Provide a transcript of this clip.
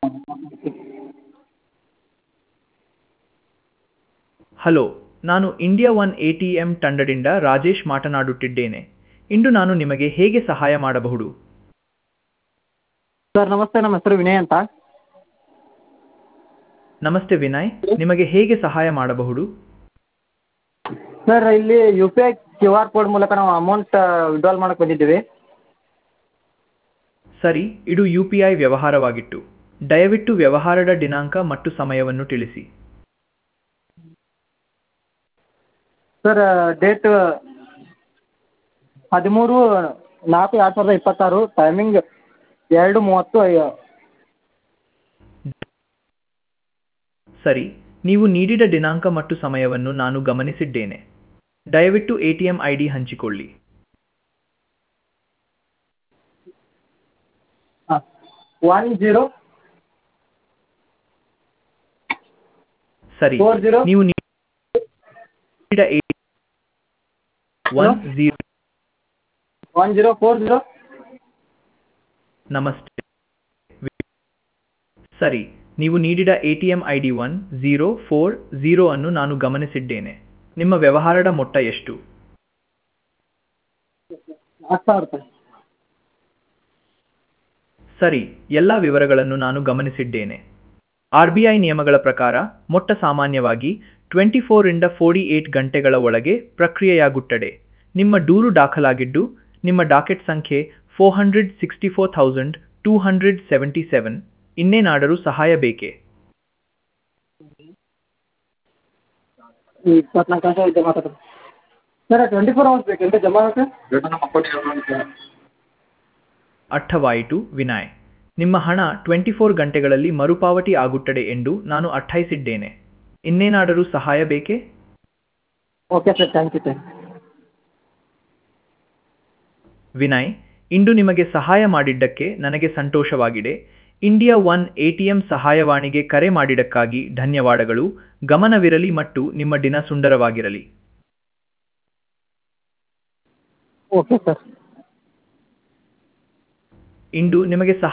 Hello ನಾನು India one A T M ತಂಡದಿಂದ ರಾಜೇಶ್ ಮಾತನಾಡುತ್ತಿದ್ದೇನೆ ಇಂದು ನಾನು ನಿಮಗೆ ಹೇಗೆ ಸಹಾಯ ಮಾಡಬಹುದು ಸರ್ ನಮಸ್ತೆ ನಮ್ಮ ಹೆಸರು ವಿನಯ್ ಅಂತ ನಮಸ್ತೆ ವಿನಯ್ ನಿಮಗೆ ಹೇಗೆ ಸಹಾಯ ಮಾಡಬಹುದು ಸರ್ ಇಲ್ಲಿ U P I Q R code ಮೂಲಕ ನಾವು ಅಮೌಂಟ್ ವಿಡ್ರಾಲ್ ಮಾಡಕ್ಕೆ ಬಂದಿದ್ದೀವಿ ಸರಿ ಇದು ಯು ಪಿ ಐ ವ್ಯವಹಾರವಾಗಿತ್ತು ದಯವಿಟ್ಟು ವ್ಯವಹಾರದ ದಿನಾಂಕ ಮತ್ತು ಸಮಯವನ್ನು ತಿಳಿಸಿ ಸರ್ ಡೇಟ್ ಹದಿಮೂರು ನಾಲ್ಕು ಎರಡು ಸಾವಿರದ ಇಪ್ಪತ್ತಾರು ಟೈಮಿಂಗ್ ಎರಡು ಮೂವತ್ತು ಐ- ಸರಿ ನೀವು ನೀಡಿದ ದಿನಾಂಕ ಮತ್ತು ಸಮಯವನ್ನು ನಾನು ಗಮನಿಸಿದ್ದೇನೆ ದಯವಿಟ್ಟು A T M I D ಹಂಚಿಕೊಳ್ಳಿ ಹಾಂ ಒನ್ ಜೀರೋ ಸರಿ Four zero. ನೀವು ನೀಡಿದ one zero one zero four zero ನಮಸ್ತೆ ಸರಿ ನೀವು ನೀಡಿದ A T M I D one zero four zero ಅನ್ನು ನಾನು ಗಮನಿಸಿದ್ದೇನೆ ನಿಮ್ಮ ವ್ಯವಹಾರದ ಮೊತ್ತ ಎಷ್ಟು ಹತ್ತು ಸಾವಿರ ರೂಪಾಯಿ ಸರಿ ಎಲ್ಲ ವಿವರಗಳನ್ನು ನಾನು ಗಮನಿಸಿದ್ದೇನೆ ಆರ್ ಬಿ ಐ ನಿಯಮಗಳ ಪ್ರಕಾರ ಮೊಟ್ಟ ಸಾಮಾನ್ಯವಾಗಿ ಟ್ವೆಂಟಿ ಫೋರಿಂದ ಫೋರ್ಟಿ ಏಟ್ ಗಂಟೆಗಳ ಒಳಗೆ ಪ್ರಕ್ರಿಯೆಯಾಗುತ್ತದೆ ನಿಮ್ಮ ದೂರು ದಾಖಲಾಗಿದ್ದು ನಿಮ್ಮ ಡಾಕೆಟ್ ಸಂಖ್ಯೆ four hundred sixty four thousand two hundred seventy seven ಇನ್ನೇನಾದರೂ ಸಹಾಯ ಬೇಕೇ ಇಪ್ಪತ್ನಾಲ್ಕು ಗಂಟೆ ಇದೆ ಮಾತಾಡೋದು ಸರ್ ಟ್ವೆಂಟಿ ಫೋರ್ ಅವರ್ಸ್ ಬೇಕೇನು ಜಮಾ ಆಗಕ್ಕೆ ಅರ್ಥವಾಯಿತು ವಿನಾಯ್ ನಿಮ್ಮ ಹಣ ಟ್ವೆಂಟಿ ಫೋರ್ ಗಂಟೆಗಳಲ್ಲಿ ಮರುಪಾವತಿ ಆಗುತ್ತದೆ ಎಂದು ನಾನು ಅರ್ಥೈಸಿದ್ದೇನೆ ಇನ್ನೇನಾದರೂ ಸಹಾಯ ಬೇಕೇ okay sir thank you thank Vinay ಇಂದು ನಿಮಗೆ ಸಹಾಯ ಮಾಡಿದ್ದಕ್ಕೆ ನನಗೆ ಸಂತೋಷವಾಗಿದೆ ಇಂಡಿಯಾ ಒನ್ ಎಟಿಎಂ ಸಹಾಯವಾಣಿಗೆ ಕರೆ ಮಾಡಿದ್ದಕ್ಕಾಗಿ ಧನ್ಯವಾದಗಳು ಗಮನವಿರಲಿ ಮತ್ತು ನಿಮ್ಮ ದಿನ ಸುಂದರವಾಗಿರಲಿ ಓಕೆ ಸರ್ ಇಂದು ನಿಮಗೆ ಸಹಾಯ